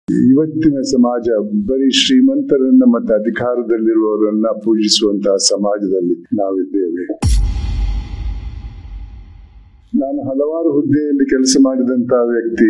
ಇವತ್ತಿನ ಸಮಾಜ ಬರೀ ಶ್ರೀಮಂತರನ್ನ ಮತ್ತೆ ಅಧಿಕಾರದಲ್ಲಿರುವವರನ್ನ ಪೂಜಿಸುವಂತಹ ಸಮಾಜದಲ್ಲಿ ನಾವಿದ್ದೇವೆ ನಾನು ಹಲವಾರು ಹುದ್ದೆಯಲ್ಲಿ ಕೆಲಸ ಮಾಡಿದಂತಹ ವ್ಯಕ್ತಿ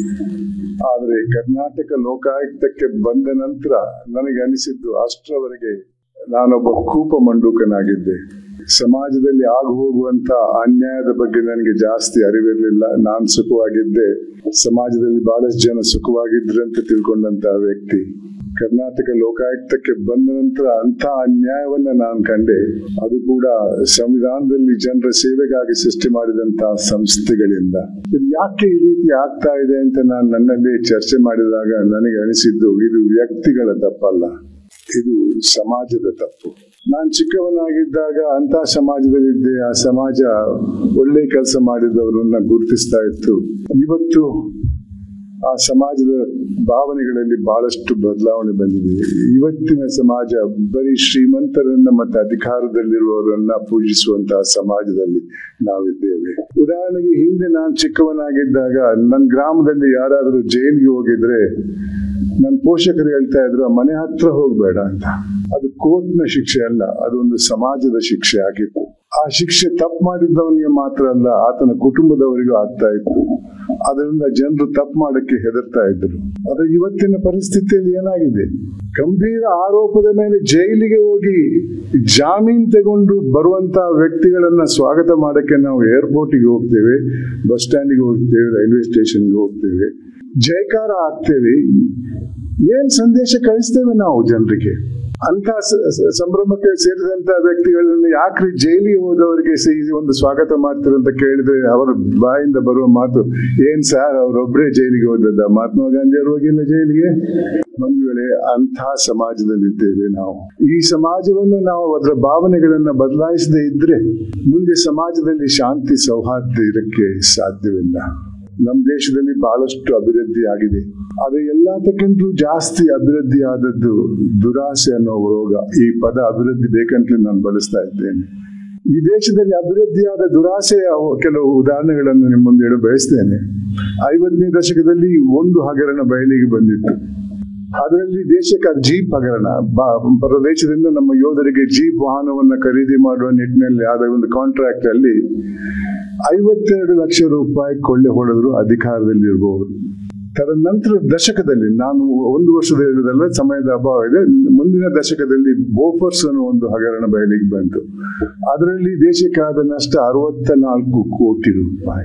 ಆದರೆ ಕರ್ನಾಟಕ ಲೋಕಾಯುಕ್ತಕ್ಕೆ ಬಂದ ನಂತರ ನನಗೆ ಅನಿಸಿದ್ದು ಅಷ್ಟರವರೆಗೆ ನಾನೊಬ್ಬ ಕೂಪ ಮಂಡೂಕನಾಗಿದ್ದೆ ಸಮಾಜದಲ್ಲಿ ಆಗು ಹೋಗುವಂತ ಅನ್ಯಾಯದ ಬಗ್ಗೆ ನನಗೆ ಜಾಸ್ತಿ ಅರಿವಿರಲಿಲ್ಲ ನಾನು ಸುಖವಾಗಿದ್ದೆ ಸಮಾಜದಲ್ಲಿ ಬಹಳಷ್ಟು ಜನ ಸುಖವಾಗಿದ್ರೆ ಅಂತ ತಿಳ್ಕೊಂಡಂತಹ ವ್ಯಕ್ತಿ ಕರ್ನಾಟಕ ಲೋಕಾಯುಕ್ತಕ್ಕೆ ಬಂದ ನಂತರ ಅಂತ ಅನ್ಯಾಯವನ್ನ ನಾನು ಕಂಡೆ ಅದು ಕೂಡ ಸಂವಿಧಾನದಲ್ಲಿ ಜನರ ಸೇವೆಗಾಗಿ ಸೃಷ್ಟಿ ಮಾಡಿದಂತಹ ಸಂಸ್ಥೆಗಳಿಂದ ಇದು ಯಾಕೆ ಈ ರೀತಿ ಆಗ್ತಾ ಇದೆ ಅಂತ ನಾನು ನನ್ನಲ್ಲಿ ಚರ್ಚೆ ಮಾಡಿದಾಗ ನನಗೆ ಅನಿಸಿದ್ದು ಇದು ವ್ಯಕ್ತಿಗಳ ತಪ್ಪಲ್ಲ ಇದು ಸಮಾಜದ ತಪ್ಪು ನಾನು ಚಿಕ್ಕವನಾಗಿದ್ದಾಗ ಅಂತ ಸಮಾಜದಲ್ಲಿದ್ದೆ ಆ ಸಮಾಜ ಒಳ್ಳೆ ಕೆಲಸ ಮಾಡಿದವರನ್ನ ಗುರುತಿಸ್ತಾ ಇತ್ತು ಇವತ್ತು ಆ ಸಮಾಜದ ಭಾವನೆಗಳಲ್ಲಿ ಬಹಳಷ್ಟು ಬದಲಾವಣೆ ಬಂದಿದೆ ಇವತ್ತಿನ ಸಮಾಜ ಬರೀ ಶ್ರೀಮಂತರನ್ನ ಮತ್ತೆ ಅಧಿಕಾರದಲ್ಲಿರುವವರನ್ನ ಪೂಜಿಸುವಂತಹ ಸಮಾಜದಲ್ಲಿ ನಾವಿದ್ದೇವೆ ಉದಾಹರಣೆಗೆ ಹಿಂದೆ ನಾನು ಚಿಕ್ಕವನಾಗಿದ್ದಾಗ ನನ್ನ ಗ್ರಾಮದಲ್ಲಿ ಯಾರಾದರೂ ಜೈಲಿಗೆ ಹೋಗಿದ್ರೆ ನನ್ನ ಪೋಷಕರು ಹೇಳ್ತಾ ಇದ್ರು ಆ ಮನೆ ಹತ್ರ ಹೋಗ್ಬೇಡ ಅಂತ ಅದು ಕೋರ್ಟ್ನ ಶಿಕ್ಷೆ ಅಲ್ಲ ಅದೊಂದು ಸಮಾಜದ ಶಿಕ್ಷೆ ಆಗಿತ್ತು ಆ ಶಿಕ್ಷೆ ತಪ್ಪು ಮಾಡಿದ್ದವನಿಗೆ ಮಾತ್ರ ಅಲ್ಲ ಆತನ ಕುಟುಂಬದವರಿಗೂ ಆಗ್ತಾ ಇತ್ತು ಅದರಿಂದ ಜನರು ತಪ್ಪು ಮಾಡಕ್ಕೆ ಹೆದರ್ತಾ ಇದ್ರು ಆದ್ರೆ ಇವತ್ತಿನ ಪರಿಸ್ಥಿತಿಯಲ್ಲಿ ಏನಾಗಿದೆ ಗಂಭೀರ ಆರೋಪದ ಮೇಲೆ ಜೈಲಿಗೆ ಹೋಗಿ ಜಾಮೀನ್ ತಗೊಂಡು ಬರುವಂತಹ ವ್ಯಕ್ತಿಗಳನ್ನ ಸ್ವಾಗತ ಮಾಡಕ್ಕೆ ನಾವು ಏರ್ಪೋರ್ಟಿಗೆ ಹೋಗ್ತೇವೆ ಬಸ್ ಸ್ಟ್ಯಾಂಡಿಗೆ ಹೋಗ್ತೇವೆ ರೈಲ್ವೆ ಸ್ಟೇಷನ್ಗೆ ಹೋಗ್ತೇವೆ ಜಯಕಾರ ಆಗ್ತೇವೆ ಏನ್ ಸಂದೇಶ ಕಳಿಸ್ತೇವೆ ನಾವು ಜನರಿಗೆ ಅಂತ ಸಂಭ್ರಮಕ್ಕೆ ಸೇರಿದಂತ ವ್ಯಕ್ತಿಗಳನ್ನು ಯಾಕ್ರಿ ಜೈಲಿಗೆ ಹೋದವರಿಗೆ ಒಂದು ಸ್ವಾಗತ ಮಾಡ್ತಾರೆ ಅಂತ ಕೇಳಿದ್ರೆ ಅವರ ಬಾಯಿಂದ ಬರುವ ಮಾತು ಏನ್ ಸರ್ ಅವರೊಬ್ಬರೇ ಜೈಲಿಗೆ ಹೋದದ್ದ ಮಹಾತ್ಮ ಗಾಂಧಿ ಅವರು ಹೋಗಿಲ್ಲ ಜೈಲಿಗೆ ಒಂದು ವೇಳೆ ಅಂಥ ಸಮಾಜದಲ್ಲಿದ್ದೇವೆ ನಾವು ಈ ಸಮಾಜವನ್ನು ನಾವು ಅದರ ಭಾವನೆಗಳನ್ನ ಬದಲಾಯಿಸದೇ ಇದ್ರೆ ಮುಂದೆ ಸಮಾಜದಲ್ಲಿ ಶಾಂತಿ ಸೌಹಾರ್ದ ಇರಕ್ಕೆ ಸಾಧ್ಯವಿಲ್ಲ ನಮ್ಮ ದೇಶದಲ್ಲಿ ಬಹಳಷ್ಟು ಅಭಿವೃದ್ಧಿ ಆಗಿದೆ ಆದ್ರೆ ಎಲ್ಲದಕ್ಕಿಂತಲೂ ಜಾಸ್ತಿ ಅಭಿವೃದ್ಧಿ ಆದದ್ದು ದುರಾಸೆ ಅನ್ನೋ ರೋಗ ಈ ಪದ ಅಭಿವೃದ್ಧಿ ಬೇಕಂತಲೇ ನಾನು ಬಳಸ್ತಾ ಇದ್ದೇನೆ ಈ ದೇಶದಲ್ಲಿ ಅಭಿವೃದ್ಧಿಯಾದ ದುರಾಸೆಯ ಕೆಲವು ಉದಾಹರಣೆಗಳನ್ನು ನಿಮ್ಮ ಮುಂದೆ ಹೇಳ ಬಯಸ್ತೇನೆ ಐವತ್ತನೇ ದಶಕದಲ್ಲಿ ಒಂದು ಹಗರಣ ಬಯಲಿಗೆ ಬಂದಿತ್ತು ಅದರಲ್ಲಿ ದೇಶಕ್ಕೆ ಜೀಪ್ ಹಗರಣ ಪ್ರದೇಶದಿಂದ ನಮ್ಮ ಯೋಧರಿಗೆ ಜೀಪ್ ವಾಹನವನ್ನ ಖರೀದಿ ಮಾಡುವ ನಿಟ್ಟಿನಲ್ಲಿ ಆದ ಒಂದು ಕಾಂಟ್ರಾಕ್ಟ್ ಅಲ್ಲಿ ಐವತ್ತೆರಡು ಲಕ್ಷ ರೂಪಾಯಿ ಕೊಳ್ಳೆ ಹೊಡೆದ್ರು ಅಧಿಕಾರದಲ್ಲಿ ಇರಬಹುದು ತದನಂತರ ದಶಕದಲ್ಲಿ ನಾನು ಒಂದು ವರ್ಷದ ಹೇಳುವುದಲ್ಲ ಸಮಯದ ಅಭಾವ ಇದೆ ಮುಂದಿನ ದಶಕದಲ್ಲಿ ಬೋಫರ್ಸ್ ಅನ್ನೋ ಒಂದು ಹಗರಣ ಬಯಲಿಗೆ ಬಂತು ಅದರಲ್ಲಿ ದೇಶಕ್ಕಾದ ನಷ್ಟ ಅರವತ್ತ ನಾಲ್ಕು ಕೋಟಿ ರೂಪಾಯಿ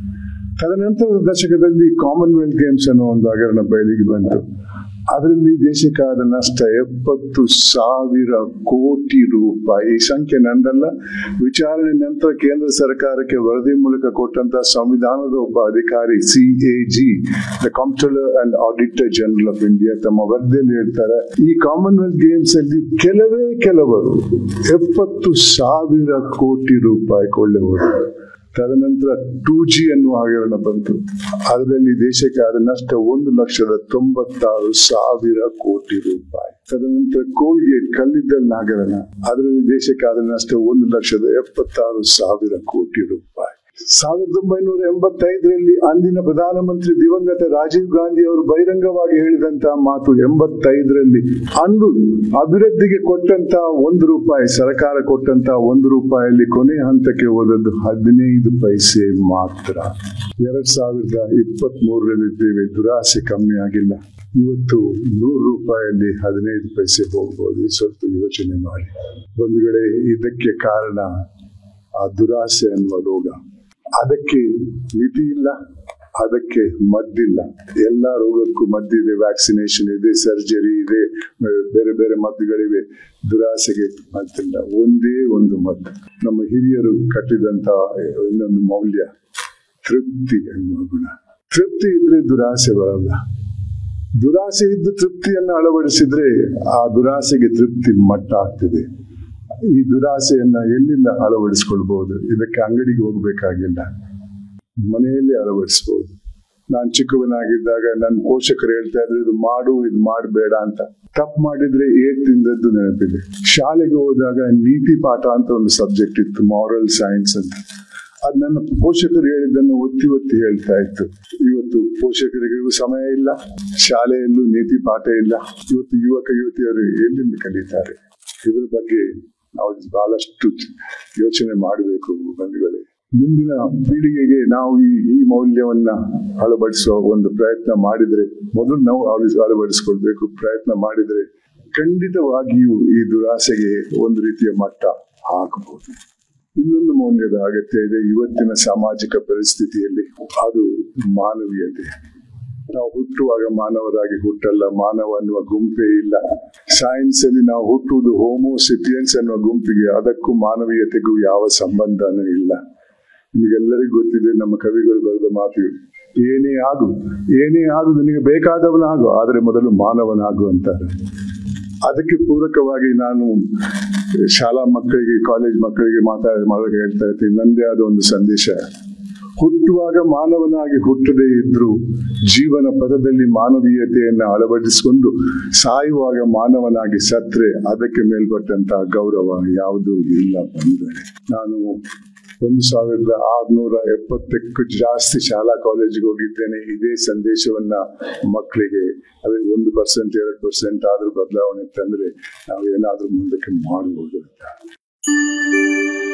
ತದನಂತರದ ದಶಕದಲ್ಲಿ ಕಾಮನ್ವೆಲ್ತ್ ಗೇಮ್ಸ್ ಅನ್ನೋ ಒಂದು ಹಗರಣ ಬಯಲಿಗೆ ಬಂತು ಅದರಲ್ಲಿ ದೇಶಕ್ಕಾದ ನಷ್ಟ ಎಪ್ಪತ್ತು ಸಾವಿರ ಕೋಟಿ ರೂಪಾಯಿ ಈ ಸಂಖ್ಯೆ ನಂದಲ್ಲ ವಿಚಾರಣೆ ನಂತರ ಕೇಂದ್ರ ಸರ್ಕಾರಕ್ಕೆ ವರದಿ ಮೂಲಕ ಕೊಟ್ಟಂತ ಸಂವಿಧಾನದ ಒಬ್ಬ ಅಧಿಕಾರಿ C A G the comptroller and auditor general of India ತಮ್ಮ ವರದಿಯಲ್ಲಿ ಹೇಳ್ತಾರೆ ಈ ಕಾಮನ್ವೆಲ್ತ್ ಗೇಮ್ಸ್ ಅಲ್ಲಿ ಕೆಲವೇ ಕೆಲವರು ಎಪ್ಪತ್ತು ಸಾವಿರ ಕೋಟಿ ರೂಪಾಯಿ ಕೊಳ್ಳೆ ಹೊಡೆದರು ತದನಂತರ ಟೂ ಜಿ ಅನ್ನುವ ಹಗರಣ ಬಂತು ಅದರಲ್ಲಿ ದೇಶಕ್ಕೆ ಆದ ನಷ್ಟ ಒಂದು ಲಕ್ಷದ ತೊಂಬತ್ತಾರು ಸಾವಿರ ಕೋಟಿ ರೂಪಾಯಿ ತದನಂತರ ಕೋಲ್ಗೇಟ್ ಕಲ್ಲಿದ್ದಲ್ ಹಗರಣ ಅದರಲ್ಲಿ ದೇಶಕ್ಕೆ ಆದ ನಷ್ಟ ಒಂದು ಲಕ್ಷದ ಎಪ್ಪತ್ತಾರು ಸಾವಿರ ಕೋಟಿ ರೂಪಾಯಿ ಸಾವಿರದ ಒಂಬೈನೂರ ಎಂಬತ್ತೈದರಲ್ಲಿ ಅಂದಿನ ಪ್ರಧಾನಮಂತ್ರಿ ದಿವಂಗತ ರಾಜೀವ್ ಗಾಂಧಿ ಅವರು ಬಹಿರಂಗವಾಗಿ ಹೇಳಿದಂತಹ ಮಾತು ಎಂಬತ್ತೈದರಲ್ಲಿ ಅಂದು ಅಭಿವೃದ್ಧಿಗೆ ಕೊಟ್ಟಂತಹ ಒಂದು ರೂಪಾಯಿ ಸರ್ಕಾರ ಕೊಟ್ಟಂತಹ ಒಂದು ರೂಪಾಯಿಯಲ್ಲಿ ಕೊನೆ ಹಂತಕ್ಕೆ ಹೋದದ್ದು ಹದಿನೈದು ಪೈಸೆ ಮಾತ್ರ ಎರಡ್ ಸಾವಿರದ ಇಪ್ಪತ್ತ್ ಮೂರರಲ್ಲಿದ್ದೇವೆ ದುರಾಸೆ ಕಮ್ಮಿ ಆಗಿಲ್ಲ ಇವತ್ತು ನೂರು ರೂಪಾಯಲ್ಲಿ ಹದಿನೈದು ಪೈಸೆ ಹೋಗ್ಬೋದು ಸ್ವಲ್ಪ ಯೋಚನೆ ಮಾಡಿ ಒಂದು ವೇಳೆ ಇದಕ್ಕೆ ಕಾರಣ ಆ ದುರಾಸೆ ಅನ್ನುವ ರೋಗ ಅದಕ್ಕೆ ಮಿತಿ ಇಲ್ಲ ಅದಕ್ಕೆ ಮದ್ದಿಲ್ಲ ಎಲ್ಲಾ ರೋಗಕ್ಕೂ ಮದ್ದಿದೆ ವ್ಯಾಕ್ಸಿನೇಷನ್ ಇದೆ ಸರ್ಜರಿ ಇದೆ ಬೇರೆ ಬೇರೆ ಮದ್ದುಗಳಿವೆ ದುರಾಸೆಗೆ ಮದ್ದಿಲ್ಲ ಒಂದೇ ಒಂದು ಮದ್ದು ನಮ್ಮ ಹಿರಿಯರು ಕಟ್ಟಿದಂತ ಇನ್ನೊಂದು ಮೌಲ್ಯ ತೃಪ್ತಿ ಎನ್ನುವ ಗುಣ ತೃಪ್ತಿ ಇದ್ರೆ ದುರಾಸೆ ಬರಲ್ಲ ದುರಾಸೆ ಇದ್ದು ತೃಪ್ತಿಯನ್ನು ಅಳವಡಿಸಿದ್ರೆ ಆ ದುರಾಸೆಗೆ ತೃಪ್ತಿ ಮಟ್ಟ ಆಗ್ತಿದೆ ಈ ದುರಾಸೆಯನ್ನ ಎಲ್ಲಿಂದ ಅಳವಡಿಸ್ಕೊಳ್ಬಹುದು ಇದಕ್ಕೆ ಅಂಗಡಿಗೆ ಹೋಗ್ಬೇಕಾಗಿಲ್ಲ ಮನೆಯಲ್ಲಿ ಅಳವಡಿಸಬಹುದು ನಾನ್ ಚಿಕ್ಕವನಾಗಿದ್ದಾಗ ನನ್ನ ಪೋಷಕರು ಹೇಳ್ತಾ ಇದ್ರು ಇದು ಮಾಡು ಇದು ಮಾಡಬೇಡ ಅಂತ ತಪ್ಪು ಮಾಡಿದ್ರೆ ಏಟ್ ತಿಂದದ್ದು ನೆನಪಿದೆ ಶಾಲೆಗೆ ಹೋದಾಗ ನೀತಿ ಪಾಠ ಅಂತ ಒಂದು ಸಬ್ಜೆಕ್ಟ್ ಇತ್ತು ಮಾರಲ್ ಸೈನ್ಸ್ ಅಂತ ಅದ್ ನನ್ನ ಪೋಷಕರು ಹೇಳಿದ್ದನ್ನು ಒತ್ತಿ ಒತ್ತಿ ಹೇಳ್ತಾ ಇತ್ತು ಇವತ್ತು ಪೋಷಕರಿಗೂ ಸಮಯ ಇಲ್ಲ ಶಾಲೆಯಲ್ಲೂ ನೀತಿ ಪಾಠ ಇಲ್ಲ ಇವತ್ತು ಯುವಕ ಯುವತಿಯರು ಎಲ್ಲಿಂದ ಕಲಿತಾರೆ ಇದ್ರ ಬಗ್ಗೆ ನಾವು ಬಹಳಷ್ಟು ಯೋಚನೆ ಮಾಡಬೇಕು ಬಂಧುಗಳೇ ಮುಂದಿನ ಪೀಳಿಗೆಗೆ ನಾವು ಈ ಈ ಮೌಲ್ಯವನ್ನ ಅಳವಡಿಸುವ ಒಂದು ಪ್ರಯತ್ನ ಮಾಡಿದ್ರೆ ಮೊದಲು ನಾವು ಅಳವಡಿಸ್ ಅಳವಡಿಸ್ಕೊಳ್ಬೇಕು ಪ್ರಯತ್ನ ಮಾಡಿದ್ರೆ ಖಂಡಿತವಾಗಿಯೂ ಈ ದುರಾಸೆಗೆ ಒಂದು ರೀತಿಯ ಮಟ್ಟ ಹಾಕಬಹುದು ಇನ್ನೊಂದು ಮೌಲ್ಯದ ಅಗತ್ಯ ಇದೆ ಇವತ್ತಿನ ಸಾಮಾಜಿಕ ಪರಿಸ್ಥಿತಿಯಲ್ಲಿ ಅದು ಮಾನವೀಯತೆ ನಾವು ಹುಟ್ಟುವಾಗ ಮಾನವರಾಗಿ ಹುಟ್ಟಲ್ಲ ಮಾನವ ಅನ್ನುವ ಗುಂಪೇ ಇಲ್ಲ ಸೈನ್ಸ್ ಅಲ್ಲಿ ನಾವು ಹುಟ್ಟುವುದು ಹೋಮೋಸಿಪಿಯನ್ಸ್ ಅನ್ನುವ ಗುಂಪಿಗೆ ಅದಕ್ಕೂ ಮಾನವೀಯತೆಗೂ ಯಾವ ಸಂಬಂಧನೂ ಇಲ್ಲ ನಿಮಗೆಲ್ಲರಿಗೂ ಗೊತ್ತಿದೆ ನಮ್ಮ ಕವಿಗಳು ಬರೆದ ಮಾತು ಏನೇ ಆಗು ಏನೇ ಆಗು ನಿನಗೆ ಬೇಕಾದವನಾಗು ಆದರೆ ಮೊದಲು ಮಾನವನಾಗು ಅಂತಾರೆ ಅದಕ್ಕೆ ಪೂರಕವಾಗಿ ನಾನು ಶಾಲಾ ಮಕ್ಕಳಿಗೆ ಕಾಲೇಜ್ ಮಕ್ಕಳಿಗೆ ಮಾತಾಡ ಮಾಡಲು ಹೇಳ್ತಾ ಇರ್ತೀನಿ ನಂದೇ ಆದ ಒಂದು ಸಂದೇಶ ಹುಟ್ಟುವಾಗ ಮಾನವನಾಗಿ ಹುಟ್ಟದೇ ಇದ್ರು ಜೀವನ ಪದದಲ್ಲಿ ಮಾನವೀಯತೆಯನ್ನ ಅಳವಡಿಸಿಕೊಂಡು ಸಾಯುವಾಗ ಮಾನವನಾಗಿ ಸತ್ರೆ ಅದಕ್ಕೆ ಮೇಲ್ಪಟ್ಟಂತಹ ಗೌರವ ಯಾವುದೂ ಇಲ್ಲ ಬಂದರೆ ನಾನು ಒಂದು ಸಾವಿರದ ಆರ್ನೂರ ಎಪ್ಪತ್ತಕ್ಕೂ ಜಾಸ್ತಿ ಶಾಲಾ ಕಾಲೇಜಿಗೆ ಹೋಗಿದ್ದೇನೆ ಇದೇ ಸಂದೇಶವನ್ನ ಮಕ್ಕಳಿಗೆ ಅದೇ ಒಂದು ಪರ್ಸೆಂಟ್ ಎರಡು ಪರ್ಸೆಂಟ್ ಆದ್ರೂ ಬದಲಾವಣೆ ತಂದ್ರೆ ನಾವು ಏನಾದ್ರೂ ಮುಂದಕ್ಕೆ ಮಾಡಬಹುದು ಅಂತ